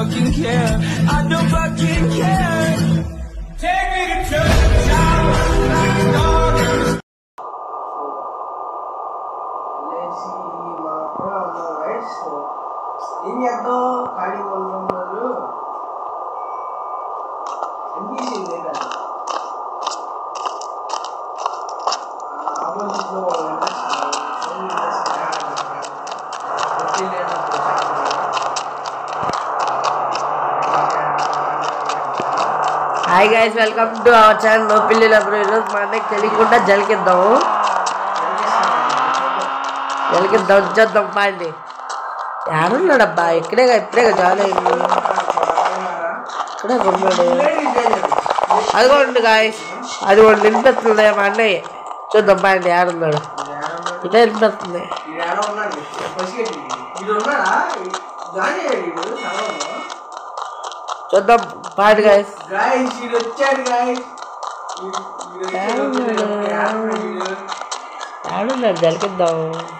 fucking care. I don't fucking care. Take me to church, I like a dog in the లేచి మా అప్పుడు మా వయసు ఏం చేద్దాం ఖాళీగా ఉంటున్నారు అనిపించింది కదా ఆపోజిట్లో వాళ్ళు hi guys welcome to our channel నో పిల్లల బ్రో ఈరోజు మా అన్నకి తెలియకుండా జలికిద్దాము జలికిద్దాం వచ్చేద్దాం పాండి ఎవరున్నాడబ్బా ఇక్కడే ఇప్పుడే జాయిన్ అయింది ఇక్కడే ఉన్నాడు అదిగోండి గాయస్ అదిగోండి వినిపిస్తుంది మా అన్నయ్య చూద్దాం పాండి ఆడున్నాడు ఇదే వినిపిస్తుంది జాయిన్ అయ్యాడు వీడు చదవలో చూద్దాం పాండి గాయస్ గాయస్ వీడు వచ్చాడు గాయస్ ఆడున్నాడు జలికిద్దాం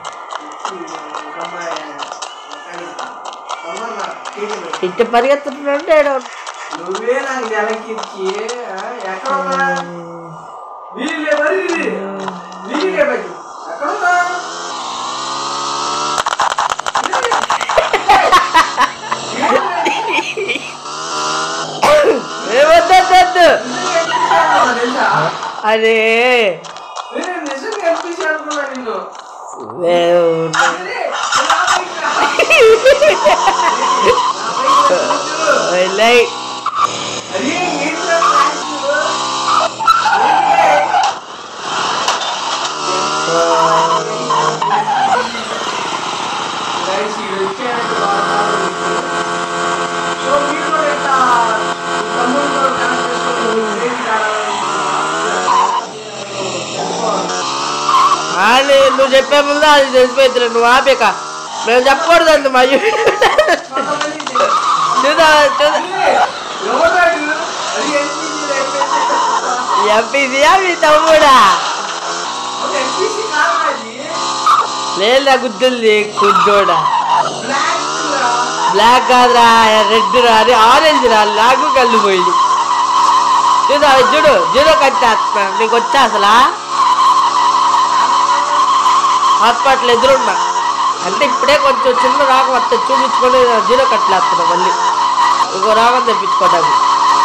ఇంటి పరిగెత్తుతున్నాడు ఆడు. నువ్వే నాకు జలకిచ్చి ఆ, ఎక్కడ ఉన్నా వీళ్ళే మరి వీళ్ళే బయట ఎక్కడ ఉన్నా ఏ వద్దు, వద్దు, వద్దు. తెలుసా అరే నేను నిజంగా కనిపించి అనుకున్నా నిన్ను దేవుడా. అరే, నా బైక్ రా. నా బైక్ రా, కూర్చో. వెళ్ళై. అరే, ఏంట్రా ఫ్లాష్? ఏంటి? గైస్ ఇది వచ్చాయంటే బాగా సో మీరు కూడా ఇట్లా తమ్ముడు కనెక్ట్ చేసుకొని ట్రైన్ ఆడి నువ్వు చెప్పే ముందు అది తెలిసిపోయింది నువ్వు ఆపేక మేము చెప్పకూడదు అండి మా యూ- చూదా చూదా ఎంపీసీయా మీ తమ్ముడా లేదా గుద్దుంది కుద్దోడా బ్లాక్ కాదురా రెడ్ రా అది ఆరెంజ్ రా లాగు కళ్ళు పోయింది చూడు అవి చూడు జీరో కట్టేస్తున్నా నీకు వచ్చా అసలా హాస్పిటల్ ఎదురున్నా అంటే ఇప్పుడే కొంచెం చిన్న రాగం వస్తే చూపించుకొని జీరో కట్టలేస్తున్నా మళ్ళీ ఇంకో రాగం తెప్పించుకోవడానికి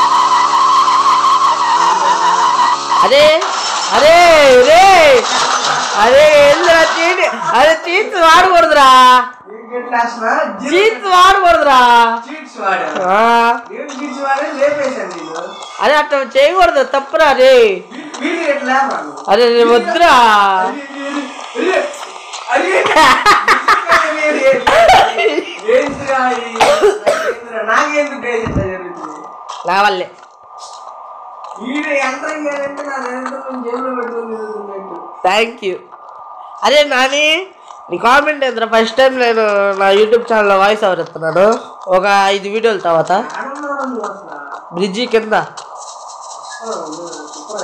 అరే అరే రే అరే ఏందిరా చీటి అరే చీట్స్ వాడకూడదురా చీట్స్ వాడకూడదురా ఆ, అరే అట్లా చేయకూడదు తప్పురా రే అరే రే వద్దురా నాకెందుకు జరుగుతుంది నా వల్లే ఈడ యంత్రం చేయాలంటే నా నిరంతరం జైల్లో పెట్టుకుని తిరుగుతున్నట్టు థ్యాంక్ యూ అరే నాని నీ కామెంట్ ఏంద్రా ఫస్ట్ టైం నేను నా యూట్యూబ్ ఛానల్లో వాయిస్ ఓవర్ ఇస్తున్నాను ఒక ఐదు వీడియోల తర్వాత ఆడున్నాను నువ్వు అసలు బ్రిడ్జి కింద సూపర్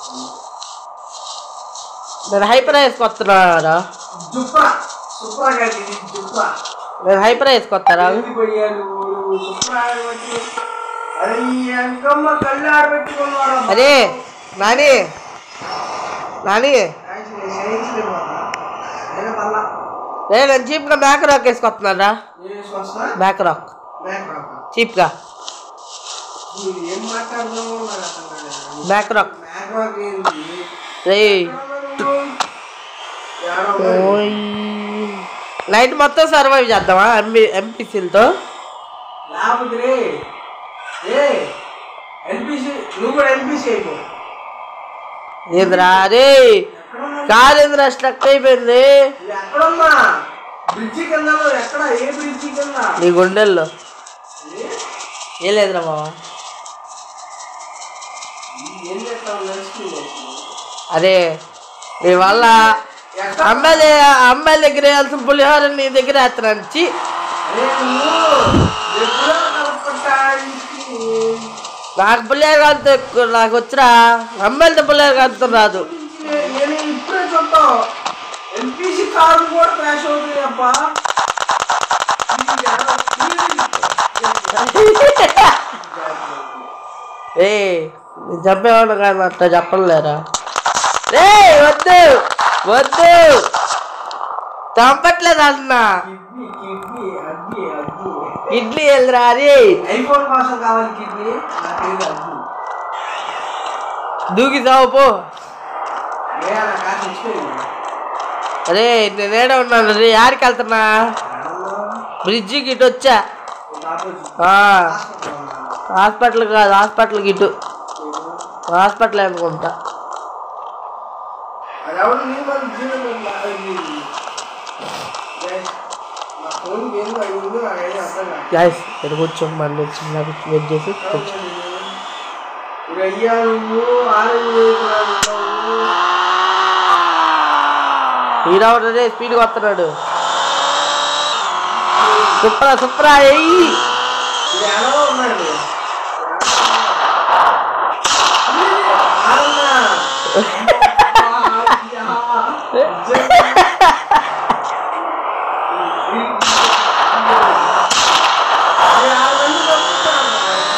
నేను హైపర్ వేసుకొస్తున్నారా జుప్పా సూపర్ గా ఇది జుప్పా నేను హైపర్ వేసుకొస్తారా పోయాను సూపర్ ఆడబెట్టి అరే ఈ అంకమ్మ కళ్ళు ఆడబెట్టుకున్నాడు అరే నాని నాని రే నేను చీప్గా బ్యాక్ రాక్ వేసుకొస్తున్నారా బ్యాక్ రాక్ చీప్గా ఏం మాట్లాడదామో నాకు అర్థం కాలేదు బ్యాక్ రాక్ మ్యాక్ వాక్ ఏంది రే నైట్ మొత్తం సర్వైవ్ చేద్దామా ఎంపీ ఎంపీసీలతో లేకపోతే రే ఏ ఎల్పిసి నువ్వు కూడా ఎల్పిసి అయిపో ఏంద్రా రే కాలేంద్రా స్ట్రక్ అయిపోయింది ఇది ఎక్కడున్నా బ్రిడ్జి కింద ఎక్కడ ఏ బ్రిడ్జి కింద నీ గుండెల్లో ఏ? ఏం లేదురా మామ ఏం చేస్తావు నడుస్తుంది అరే నీ వల్ల అమ్మాయి అమ్మాయిల దగ్గర వేయాల్సిన పులిహోర నీ దగ్గర వేస్తున్నాను చి అరే నువ్వు ఎప్పుడో కలపటానికి నాకు పులిహోర కాలుతో నాకు వచ్చిరా అమ్మాయిలతో పులిహోర కాలుతో రాదు నేను ఇప్పుడే చూద్దాం ఎల్పిసి కారు కూడా క్రాష్ అవుతుంది అప్ప ఏ నేను చెప్పేవాడు కానీ అట్లా చెప్పలేరా రే వద్దు వద్దు చంపట్లేదు అన్న కిడ్నీ కిడ్నీ అగ్గి అగ్గి ఇడ్లీ వెళ్ళరా అది ఐఫోన్ కోసం కావాలి కిడ్నీ నా పేరు అగ్గి దూకి సావు పో ఏ అలా కాదు ఇచ్చిపోయింది అరే నేను ఏడ ఉన్నాను రే యాడికి వెళ్తున్నా బ్రిడ్జికి ఇటు వచ్చా ఆ, హాస్పిటల్ కాదు హాస్పిటల్కి ఇటు హాస్పిటల్ అనుకుంటా అది ఎవరు నీ మన జీవితం నా ఫోన్ ఏం అయిందో నాకైతే అర్థం కాదు గాయస్ ఇక్కడ కూర్చో మళ్ళీ చిన్న వెయిట్ చేసి కూర్చో ఇప్పుడు అయ్యా నువ్వు ఆరెంజ్ కూడా ఉన్నావు హీరావుడు రే స్పీడ్గా వస్తున్నాడు సుప్రా సుప్రా ఎయ్యి ఇది ఎలా ఉన్నాడు ఆరన్నా. ఇది ఆరు మంది పంపిస్తాను.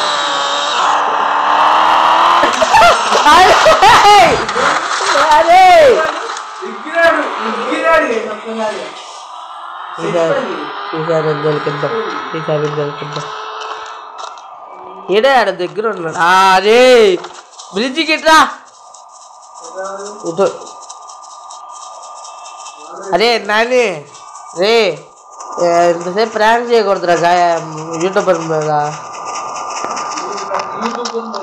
అరే ఇగ్గినాడు ఇగ్గినాడు చెప్తున్నాడు ఈసారి ఈసారి దొరికిద్దాం ఈసారి దొరికిద్దాం ఈడే ఆడ దగ్గర ఉన్నాడు ఆ, అరే బ్రిడ్జికి ఇట్రా ఇటు అరే నాని రే ఏ, ఇంతసేపు ప్రాంక్ చేయకూడదురా గాయ యూట్యూబర్ మీద యూట్యూబ్ ఉంది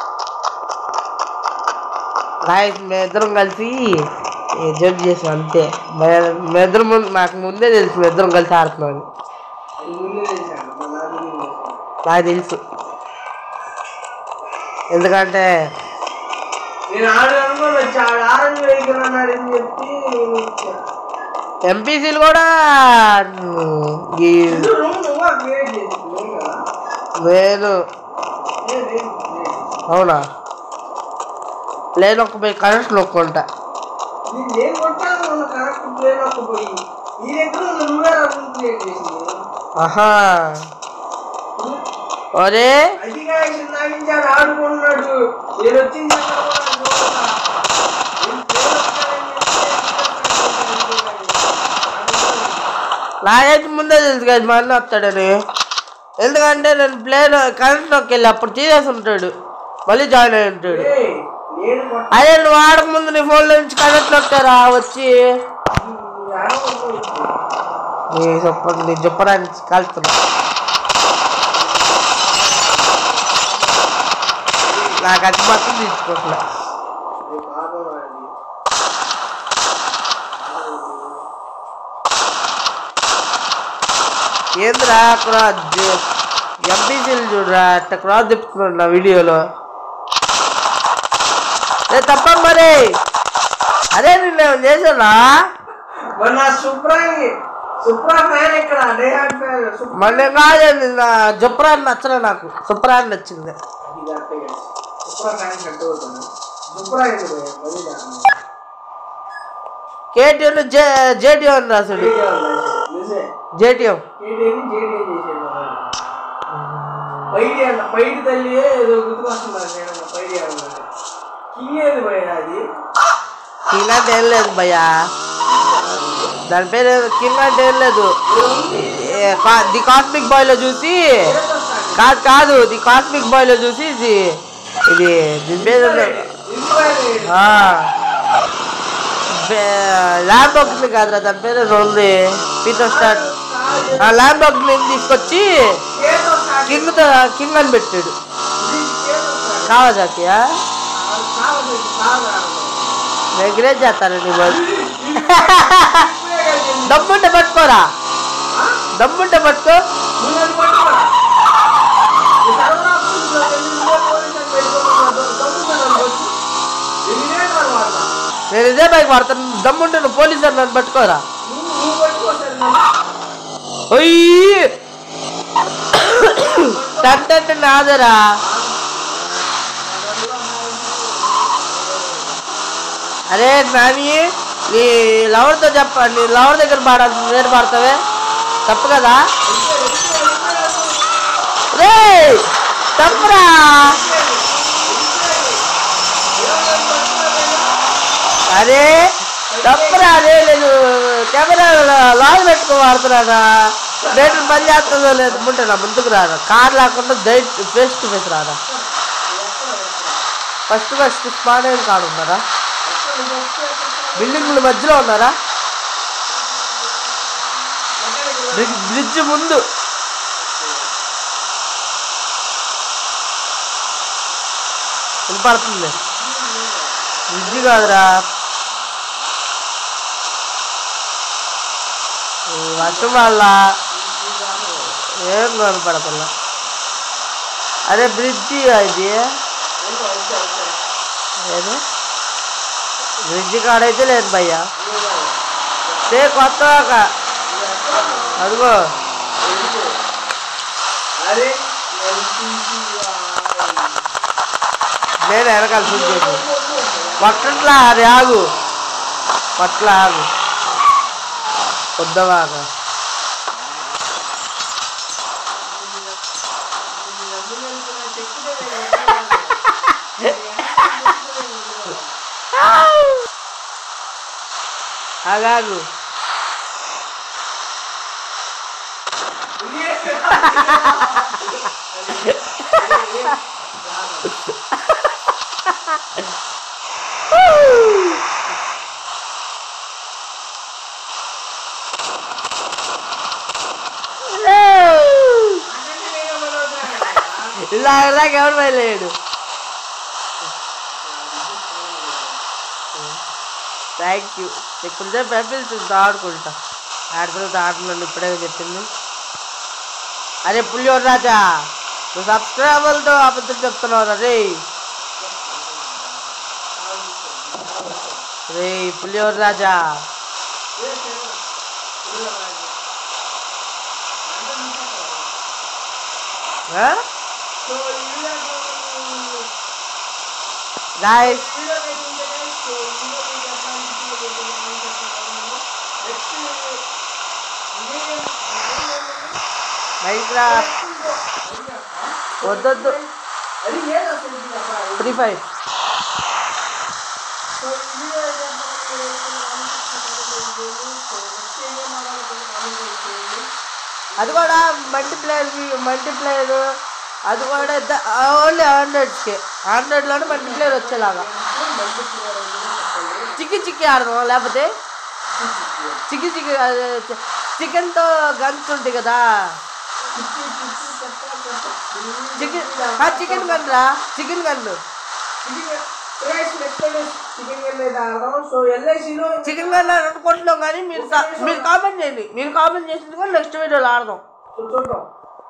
గాయస్ మేమిద్దరం కలిసి జంప్ చేసాం అంతే మే- మేమిద్దరం ముందు నాకు ముందే తెలుసు మేమిద్దరం కలిసి ఆడుతున్నాం అని. అది ముందే చేశాను మా నాన్న ముందే చేశాను. నాకు తెలుసు ఎందుకంటే నేను ఆడు అనుకోని వచ్చా ఆడు ఆరెంజ్ వెహికల్ అన్నాడు అని చెప్పి నేను వచ్చా. ఎంపీసీలు కూడా ఉమ్, ఈ ఇది రూమ్ నువ్వా క్రియేట్ చేసింది నేను కదా నేను నేను నేను create చేసింది. అవునా లేని ఒక పోయి కరెంట్ నొక్కుంటా ఇది నేను కొట్టాను మొన్న కరెక్ట్ ప్లేన్ ఒక పోయి ఈ దగ్గర ఉన్న నువ్వే రూమ్ క్రియేట్ చేసింది ఆహా ఒరే అదిగా ఇది నాగించాడు ఆడుకుంటున్నాడు నేను వచ్చింది అక్కడ కూడా చూడగా. నేను ప్లేన్ వస్తానని చెప్పి నాకైతే ముందే తెలుసు కదా మా అన్న వస్తాడని ఎందుకంటే నేను ప్లేన్ కరెంట్ నొక్కి వెళ్ళి అప్పుడు తీసేసి ఉంటాడు మళ్ళీ జాయిన్ అయి ఉంటాడు ఏయ్, నేను కొట్ట అదే నువ్వు ఆడక ముందు నీ ఫోన్లో నుంచి కరెంట్ నొక్కారా వచ్చి నీ చెప్ప నీ చెప్పడానికి కాల్తున్నా నాకు అది మాత్రం తీసుకోవట్లే ఏంద్రా అక్కడ ఎంపీసీలు చూడరా అట్ట క్రాస్ తిప్పుతున్నాడు నా వీడియోలో ఏ తప్ప మరి అదే నిన్న చేసానా మొన్న సుప్రాని సుప్రా ఫ్యాన్ ఇక్కడ డేహాడ్ ఫ్యాన్ సుప్రా మొన్న కాదండి నా జుప్రాన్ నచ్చలే నాకు సుప్రాన్ నచ్చింది ఇది అట్టే guys. సుప్రా ఫ్యాన్ కట్ అవుతాను సుప్రా ఇది మళ్ళీ దాన్ని. కేటీఎం జే జేటీఎం అని రాశాడు KTM ఉన్నాయి. నిజే. జేటీఎం KTM ని JTM చేసేది మనం. పైడి అన్న పైడి తల్లి ఏదో గుర్తుకొస్తున్నారు నేను పైడి అన్నాడు కింగ్ ఏది భయ అది ఇలాంటి ఏం లేదు భయ్యా దాని పేరు కింగ్ అంటే ఏం లేదు ఏ, కా- ది కాస్మిక్ బాయ్ లో చూసి కాదు కాదు ది కాస్మిక్ బాయ్ లో చూసి ఇది ఇది దీని పేరు ఇన్స్పైర్ ఆ. బే- ల్యాంబోగ్ని కాదురా దాని పేరు ఏదో ఉంది పీటర్ స్టార్ట్ ఆ ల్యాంబోగ్ని తీసుకొచ్చి కేతో స్టార్ట్ కింగ్ కింగ్ అని పెట్టాడు ఇది కేతో స్టార్ట్ కావాజాకియా కావాలి కావాలి నెగ్రేజ్ చేస్తానండి బాబు దమ్ముంటే పట్టుకోరా దమ్ముంటే పట్టుకో నువ్వు పట్టుకోరా ఈ సర్వర్ ఆప్షన్స్లో వెళ్ళి నువ్వే పోలీస్ అని పెట్టుకోమన్నాడు. దమ్ముతున్నాను వచ్చి. ఎన్నినే తర్వాత నేను ఇదే బైక్ వాడతాను దమ్ముంటే నువ్వు పోలీసు అని నన్ను పట్టుకోరా నువ్వు నువ్వు పట్టుకోసారి నన్ను. ఒయ్యి టంటే నాదరా అరే నాని నీ లవర్తో చెప్ప నీ లవర్ దగ్గర పాడాల్సింది నేను పాడతావే తప్పు కదా రే తప్పురా అరే తప్పురా రే నేను కెమెరా లాగ్ పెట్టుకో వాడుతున్నానా నేను పని చేస్తుందో లేదు ముంటే నా ముందుకు రాను కార్ లేకుండా డైట్ ఫేస్ టు ఫేస్ రానా ఫస్ట్ ఫస్ట్ స్పాట్ అయిన కాడు ఉన్నారా బిల్డింగ్ల మధ్యలో ఉన్నారా బ్రిడ్జ్ బ్రిడ్జ్ ముందు వినపడుతుంది బ్రిడ్జ్ కాదురా ఈ వర్షం వల్ల ఏం కనపడతున్నా అరే బ్రిడ్జి ఇది ఏది బ్రిడ్జి కాడైతే లేదు భయ్యా రే కొత్త అదిగో అరే నేను వెనకాల చూసేది పట్టట్లా అది ఆగు పట్ల ఆగు పొద్దవాగా ఆగాగు ఇలా ఇలాగ ఎవరు వెళ్ళలేడు థ్యాంక్ యూ ఇప్పుడు పెంపిల్స్ ఆడుకుంటా ఆడుతున్న ఆటలు ఇప్పుడే చెప్పింది అరే పులిహోర రాజా నువ్వు సబ్స్క్రైబర్లతో అబద్ధం చెప్తున్నావు రే రే పులిహోర రాజా ఆ? గాయస్ మైక్రాఫ్ట్ వద్దొద్దు అది లేదు అసలు ఇది అక్కడ. ఫ్రీ ఫైర్ సో ఇది అయితే మనకి సో నెక్స్ట్ ఏం మాట్లాడుకుంటే కామెంట్ చేయండి అది కూడా మల్టీప్లేయర్ మల్టీప్లేయర్ అది కూడా ఓన్లీ హండ్రెడ్స్కి హండ్రెడ్లోనే మల్టీప్లేయర్ వచ్చేలాగా చిక్కి చిక్కి ఆడదాం లేకపోతే చిక్కి చిక్కి చికెన్తో గన్స్ ఉంటాయి కదా చికెన్ చికెన్ గన్ రా చికెన్ గన్ చికెన్ అయితే ఆడదాం సో ఎల్ఐసిలో చికెన్ గన్ అనుకుంటున్నాం కానీ మీరు కా- మీరు కామెంట్ చేయండి మీరు కామెంట్ చేసింది కూడా నెక్స్ట్ వీడియోలో ఆడదాం చూద్దాం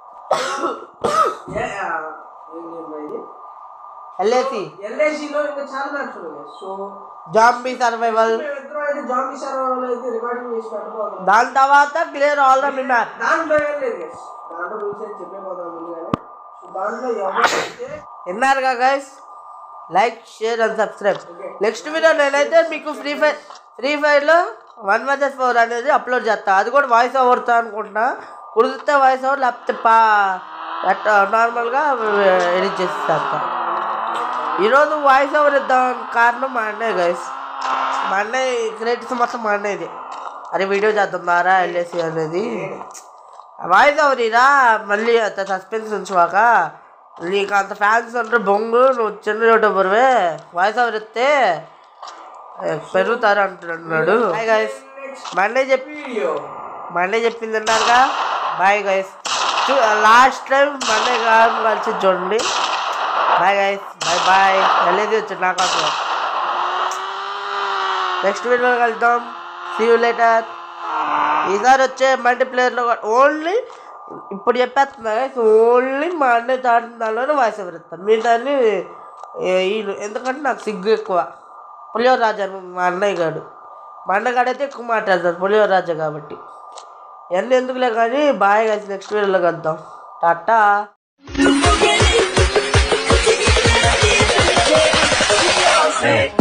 ఏ, ఆ, ఏం గేమ్ ఇది ఎల్ఏసి ఎల్ఐసిలో ఇంకా చాలా మ్యాప్స్ ఉన్నాయి సో జాంబీ సర్వైవల్ మేమిద్దరం అయితే జాంబీ సర్వర్లో అయితే రికార్డింగ్ చేసి పెట్టబోతున్నాం దాని తర్వాత క్లియర్ ఆల్ ద మ్యాప్ దాంట్లో ఏం లేదు guys. దాంట్లో రూల్స్ అయితే చెప్పేపోతాం ముందుగానే సో దాంట్లో ఎవరైతే విన్నారుగా guys like share and subscribe next video నేనైతే మీకు ఫ్రీ ఫైర్ ఫ్రీ ఫైర్లో వన్ వర్సెస్ ఫోర్ అనేది అప్లోడ్ చేస్తా అది కూడా వాయిస్ ఓవర్తో అనుకుంటున్నా కుదిరితే వాయిస్ ఓవర్ లేకపోతే పా అట్లా నార్మల్గా ఎడిట్ చేసి చేస్తా ఈరోజు వాయిస్ ఓవర్ ఇద్దాం కారణం మా అన్నయ్య గైస్ మా అన్నయ్య క్రెడిట్స్ మొత్తం మా అన్నయ్యది అరే వీడియో చేద్దాం మారా వెళ్ళేసి అనేది వాయిస్ ఓవర్ ఇరా మళ్ళీ అంత సస్పెన్స్ ఉంచువాక నీకు అంత ఫ్యాన్స్ అంటే బొంగు నువ్వు చిన్న యూట్యూబర్వే వాయిస్ ఓవర్ ఇస్తే ఏ, పెరుగుతారు అంటున్నాడు బాయ్ గైస్ మండే చెప్పి వీడియో మండే చెప్పింది అన్నారుగా బాయ్ గైస్ చూ లాస్ట్ టైం మండే కాదు కలిసి చూడండి బాయ్ గైస్ బాయ్ బాయ్ వెళ్ళేది వచ్చి నాకు అసలు నెక్స్ట్ వీడియోలో కలుద్దాం సీ యూ లేటర్ ఈసారి వచ్చే మల్టీప్లేయర్లో ఓన్లీ ఇప్పుడు చెప్పేస్తున్నా గైస్ ఓన్లీ మా అన్నయ్య తాడిన దానిలోనే వాయిస్ ఎవరు ఇస్తాను మీ దాన్ని వీళ్ళు ఎందుకంటే నాకు సిగ్గు ఎక్కువ పులిహోర రాజా మా అన్నయ్య గాడు మా అన్నగాడు అయితే ఎక్కువ మాట్లాడతాడు పులిహోర రాజా కాబట్టి ఇవన్నీ ఎందుకులే కానీ బాయ్ కలిసి నెక్స్ట్ వీడియోలో కలుద్దాం టాటా Hey.